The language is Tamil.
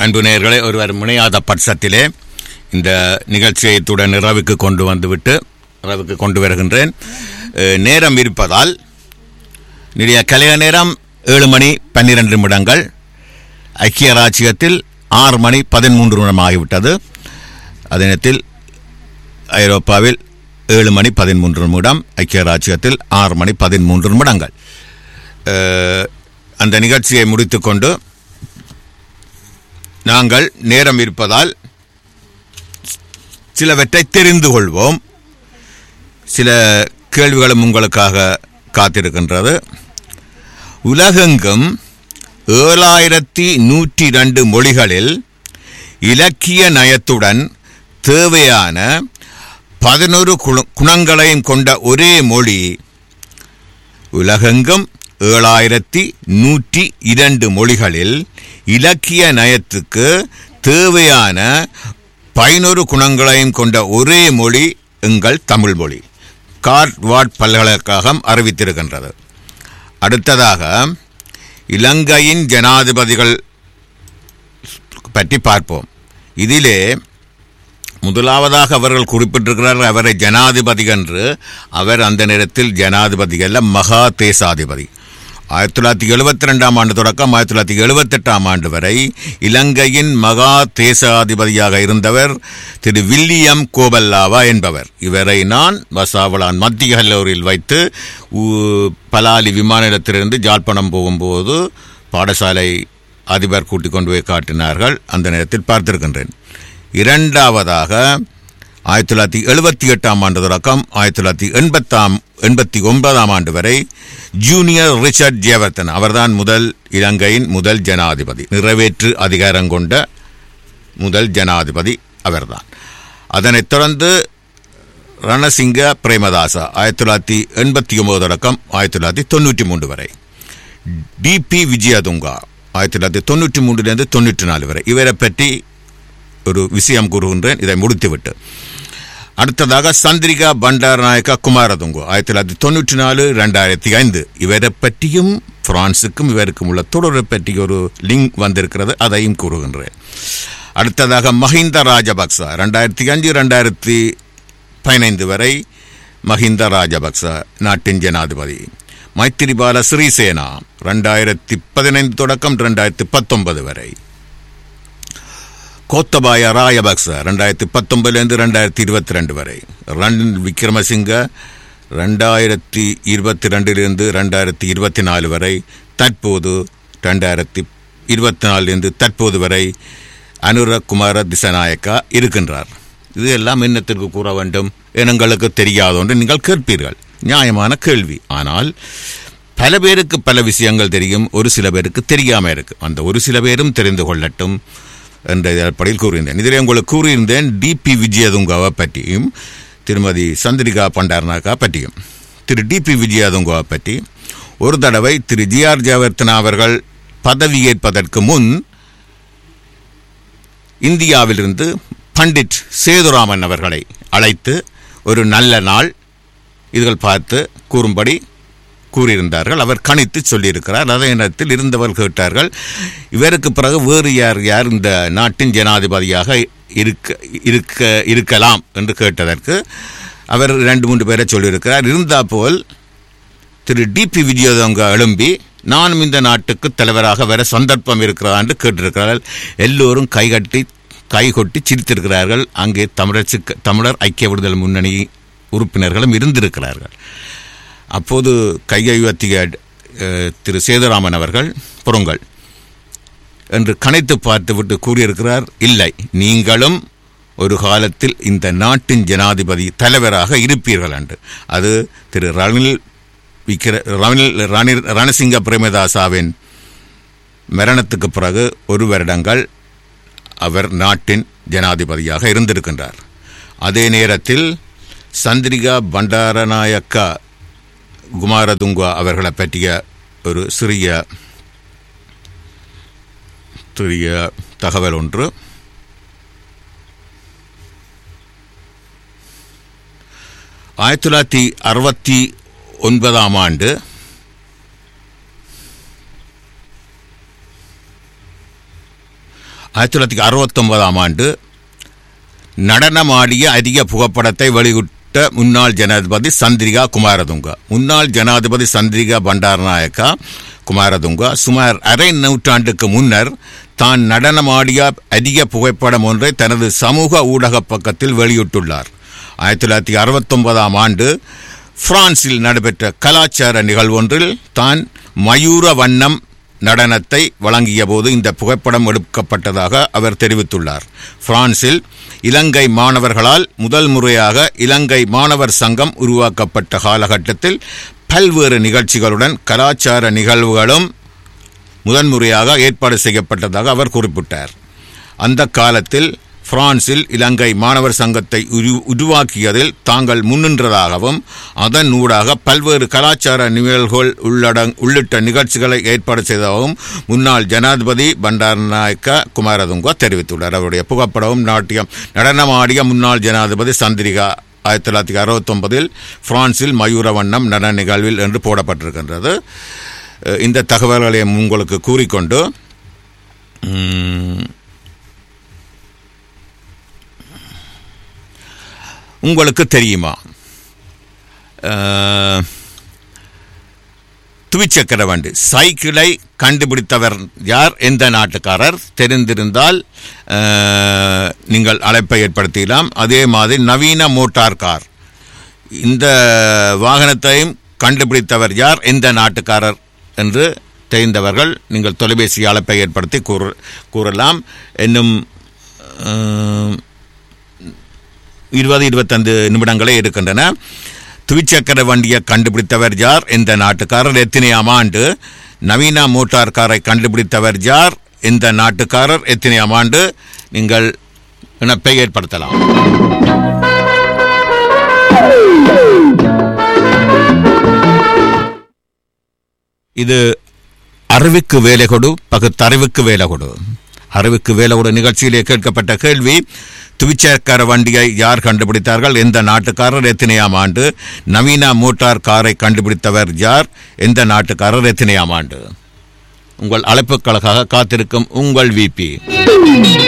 அன்பு நேயர்களே ஒருவர் முனையாத பட்சத்திலே இந்த நிகழ்ச்சியை இத்துடன் நிறைவுக்கு கொண்டு வந்துவிட்டு நிறைவுக்கு கொண்டு வருகின்றேன் அஹ், நேரம் இருப்பதால் நிறைய கலைய நேரம் ஏழு மணி பன்னிரண்டு நிமிடங்கள் ஐக்கிய ராச்சியத்தில் ஆறு மணி பதிமூன்று நிமிடம் ஆகிவிட்டது அதே நேரத்தில் ஐரோப்பாவில் ஏழு மணி பதிமூன்று நிமிடம் ஐக்கிய ராச்சியத்தில் ஆறு மணி பதிமூன்று நிமிடங்கள் அஹ், அந்த நிகழ்ச்சியை முடித்துக்கொண்டு நாங்கள் நேரம் இருப்பதால் சிலவற்றை தெரிந்து கொள்வோம் சில கேள்விகளும் உங்களுக்காக காத்திருக்கின்றது உலகெங்கும் ஏழாயிரத்தி நூற்றி இரண்டு மொழிகளில் இலக்கிய நயத்துடன் தேவையான பதினொரு குண- குணங்களையும் கொண்ட ஒரே மொழி உலகெங்கும் ஏழாயிரத்தி நூற்றி இரண்டு மொழிகளில் இலக்கிய நயத்துக்கு தேவையான பதினொரு குணங்களையும் கொண்ட ஒரே மொழி எங்கள் தமிழ் மொழி கார்ட்வார்ட் பல்கலைக்கழகம் அறிவித்திருக்கின்றது அடுத்ததாக இலங்கையின் ஜனாதிபதிகள் பற்றி பார்ப்போம் இதிலே முதலாவதாக அவர்கள் குறிப்பிட்டிருக்கிறார் அவரை ஜனாதிபதி என்று அவர் அந்த நேரத்தில் ஜனாதிபதி அல்ல மகா தேசாதிபதி ஆயிரத்தி தொள்ளாயிரத்தி எழுபத்தி ரெண்டாம் ஆண்டு தொடக்கம் ஆயிரத்தி தொள்ளாயிரத்தி எழுபத்தெட்டாம் ஆண்டு வரை இலங்கையின் மகா தேசாதிபதியாக இருந்தவர் திரு வில்லியம் கோபல்லாவா என்பவர் இவரை நான் வசாவளான் மத்திய கல்லூரியில் வைத்து ஊ- பலாலி விமான நிலையத்திலிருந்து ஜாழ்ப்பாணம் போகும்போது பாடசாலை அதிபர் கூட்டிக் கொண்டு போய் காட்டினார்கள் அந்த நேரத்தில் பார்த்திருக்கின்றேன் இரண்டாவதாக ஆயிரத்தி தொள்ளாயிரத்தி எழுபத்தி எட்டாம் ஆண்டு தொடக்கம் ஆயிரத்தி தொள்ளாயிரத்தி எண்பத்தாம் எண்பத்தி ஒன்பதாம் ஆண்டு வரை ஜூனியர் ரிச்சர்ட் ஜேவர்தன் அவர்தான் முதல் இலங்கையின் முதல் ஜனாதிபதி நிறைவேற்று அதிகாரம் கொண்ட முதல் ஜனாதிபதி அவர்தான் அதனைத் தொடர்ந்து ரணசிங்க பிரேமதாசா ஆயிரத்தி தொள்ளாயிரத்தி எண்பத்தி ஒன்பது தொடக்கம் ஆயிரத்தி தொள்ளாயிரத்தி தொண்ணூற்றி மூன்று வரை டிபி விஜயதுங்கா ஆயிரத்தி தொள்ளாயிரத்தி தொண்ணூற்றி மூன்றிலிருந்து தொண்ணூற்றி நாலு வரை இவரை பற்றி ஒரு விஷயம் கூறுகின்றேன் இதை முடித்துவிட்டு அடுத்ததாக சந்திரிகா பண்டாரநாயக்கா குமாரதுங்கு ஆயிரத்தி தொள்ளாயிரத்தி தொண்ணூற்றி நாலு ரெண்டாயிரத்தி ஐந்து இவரை பற்றியும் பிரான்சுக்கும் இவருக்கும் உள்ள தொடரை பற்றி ஒரு லிங்க் வந்திருக்கிறது அதையும் கூறுகின்றேன் அடுத்ததாக மஹிந்த ராஜபக்ச ரெண்டாயிரத்தி அஞ்சு ரெண்டாயிரத்தி பதினைந்து வரை மஹிந்த ராஜபக்ச நாட்டின் ஜனாதிபதி மைத்திரிபால சிறிசேனா ரெண்டாயிரத்தி பதினைந்து தொடக்கம் ரெண்டாயிரத்தி பத்தொன்பது வரை கோத்தபாய ராயபக்ச ரெண்டாயிரத்தி பத்தொன்பதுலேருந்து ரெண்டாயிரத்தி இருபத்தி ரெண்டு வரை ரணில் விக்ரமசிங்க ரெண்டாயிரத்தி இருபத்தி ரெண்டிலிருந்து ரெண்டாயிரத்தி இருபத்தி நாலு வரை தற்போது ரெண்டாயிரத்தி இருபத்தி நாலுலேருந்து தற்போது வரை அனுரகுமார திசநாயக்கா இருக்கின்றார் இது எல்லாம் என்னத்திற்கு கூற வேண்டும் எங்களுக்கு தெரியாது என்று நீங்கள் கேட்பீர்கள் நியாயமான கேள்வி ஆனால் பல பேருக்கு பல விஷயங்கள் தெரியும் ஒரு சில பேருக்கு தெரியாம இருக்கு அந்த ஒரு சில பேரும் தெரிந்து கொள்ளட்டும் என்ற அடிப்படையில் கூறியிருந்தேன் இதில் உங்களுக்கு கூறியிருந்தேன் டிபி விஜயதுங்காவை பற்றியும் திருமதி சந்திரிகா பண்டாரனாக்கா பற்றியும் திரு டிபி விஜயதுங்காவை பற்றி ஒரு தடவை திரு ஜி ஆர் ஜெயவர்த்தனா அவர்கள் பதவியேற்பதற்கு முன் இந்தியாவிலிருந்து பண்டிட் சேதுராமன் அவர்களை அழைத்து ஒரு நல்ல நாள் இதுகள் பார்த்து கூறும்படி கூறியிருந்தார்கள் அவர் கணித்து சொல்லியிருக்கிறார் அதே நேரத்தில் இருந்தவர் கேட்டார்கள் இவருக்கு பிறகு வேறு யார் யார் இந்த நாட்டின் ஜனாதிபதியாக இருக்க இருக்க இருக்கலாம் என்று கேட்டதற்கு அவர் ரெண்டு மூன்று பேரை சொல்லியிருக்கிறார் இருந்தா போல் திரு டிபி விஜயதங்க எழும்பி நானும் இந்த நாட்டுக்கு தலைவராக வர சந்தர்ப்பம் இருக்கிறதா என்று கேட்டிருக்கிறார்கள் எல்லோரும் கைகட்டி கைகொட்டி சிரித்திருக்கிறார்கள் அங்கே தமிழர் தமிழர் ஐக்கிய விடுதலை முன்னணி உறுப்பினர்களும் இருந்திருக்கிறார்கள் அப்போது கையை உயர்த்திய அஹ், திரு சேதுராமன் அவர்கள் புறங்கள் என்று கணைத்து பார்த்துவிட்டு கூறியிருக்கிறார் இல்லை நீங்களும் ஒரு காலத்தில் இந்த நாட்டின் ஜனாதிபதி தலைவராக இருப்பீர்கள் என்று அது திரு ரணில் விக்கிர ரணில் ரணில் ரணசிங்க பிரேமதாசாவின் மரணத்துக்கு பிறகு ஒரு வருடங்கள் அவர் நாட்டின் ஜனாதிபதியாக இருந்திருக்கின்றார் அதே நேரத்தில் சந்திரிகா பண்டாரநாயக்கா குமாரதுங்கா அவர்களை பற்றிய ஒரு சிறிய சிறிய தகவல் ஒன்று ஆயிரத்தி தொள்ளாயிரத்தி அறுபத்தி ஒன்பதாம் ஆண்டு ஆயிரத்தி தொள்ளாயிரத்தி அறுபத்தொன்பதாம் ஆண்டு நடனமாடிய அதிக புகைப்படத்தை வெளியிட்ட முன்னாள் ஜனாதிபதி சந்திரிகா குமாரதுங்க முன்னாள் ஜனாதிபதி சந்திரிகா பண்டாரநாயக்கா குமாரதுங்க சுமார் அரை நூற்றாண்டுக்கு முன்னர் தான் நடனமாடிய அதிக புகைப்படம் ஒன்றை தனது சமூக ஊடக பக்கத்தில் வெளியிட்டுள்ளார் ஆயிரத்தி தொள்ளாயிரத்தி அறுபத்தொன்பதாம் ஆண்டு பிரான்சில் நடைபெற்ற கலாச்சார நிகழ்வொன்றில் தான் மயூர வண்ணம் நடனத்தை வழங்கிய போது இந்த புகைப்படம் எடுக்கப்பட்டதாக அவர் தெரிவித்துள்ளார் பிரான்சில் இலங்கை மாணவர்களால் முதல் முறையாக இலங்கை மாணவர் சங்கம் உருவாக்கப்பட்ட காலகட்டத்தில் பல்வேறு நிகழ்ச்சிகளுடன் கலாச்சார நிகழ்வுகளும் முதன்முறையாக ஏற்பாடு செய்யப்பட்டதாக அவர் குறிப்பிட்டார் அந்த காலத்தில் பிரான்சில் இலங்கை மாணவர் சங்கத்தை உரு உருவாக்கியதில் தாங்கள் முன்னின்றதாகவும் அதன் ஊடாக பல்வேறு கலாச்சார நிகழ்வுகள் உள்ளடங் உள்ளிட்ட நிகழ்ச்சிகளை ஏற்பாடு செய்ததாகவும் முன்னாள் ஜனாதிபதி பண்டாரநாயக்க குமாரதுங்க தெரிவித்துள்ளார் அவருடைய புகைப்படமும் நாட்டியம் நடனமாடிய முன்னாள் ஜனாதிபதி சந்திரிகா ஆயிரத்தி தொள்ளாயிரத்தி அறுபத்தொன்பதில் பிரான்சில் மயூர வண்ணம் நடன நிகழ்வில் என்று போடப்பட்டிருக்கின்றது அஹ் இந்த தகவல்களை உங்களுக்கு கூறிக்கொண்டு ம், உங்களுக்கு தெரியுமா அஹ், துவிச்சக்கர வண்டி சைக்கிளை கண்டுபிடித்தவர் யார் எந்த நாட்டுக்காரர் தெரிந்திருந்தால் அஹ், நீங்கள் அழைப்பை ஏற்படுத்தலாம் அதே மாதிரி நவீன மோட்டார் கார் இந்த வாகனத்தையும் கண்டுபிடித்தவர் யார் எந்த நாட்டுக்காரர் என்று தெரிந்தவர்கள் நீங்கள் தொலைபேசி அழைப்பை ஏற்படுத்தி கூற கூறலாம் இன்னும் அஹ், இருபது இருபத்தைந்து நிமிடங்களே இருக்கின்றன துவிச்சக்கர வண்டியை கண்டுபிடித்தவர் யார் எந்த நாட்டுக்காரர் எத்தனையாம் ஆண்டு நவீன மோட்டார் காரை கண்டுபிடித்தவர் யார் எந்த நாட்டுக்காரர் எத்தனையாம் ஆண்டு நீங்கள் இணைப்பை ஏற்படுத்தலாம் இது அறிவுக்கு வேலை கொடு பகுத்தறிவுக்கு வேலை கொடு அறிவுக்கு வேலை கொடு நிகழ்ச்சியிலே கேட்கப்பட்ட கேள்வி துவிச்சக்கர வண்டியை யார் கண்டுபிடித்தார்கள் எந்த நாட்டுக்காரர் எத்தனையாம் ஆண்டு நவீன மோட்டார் காரை கண்டுபிடித்தவர் யார் எந்த நாட்டுக்காரர் எத்தனையாம் ஆண்டு உங்கள் அழைப்புகளுக்காக காத்திருக்கும் உங்கள் விபி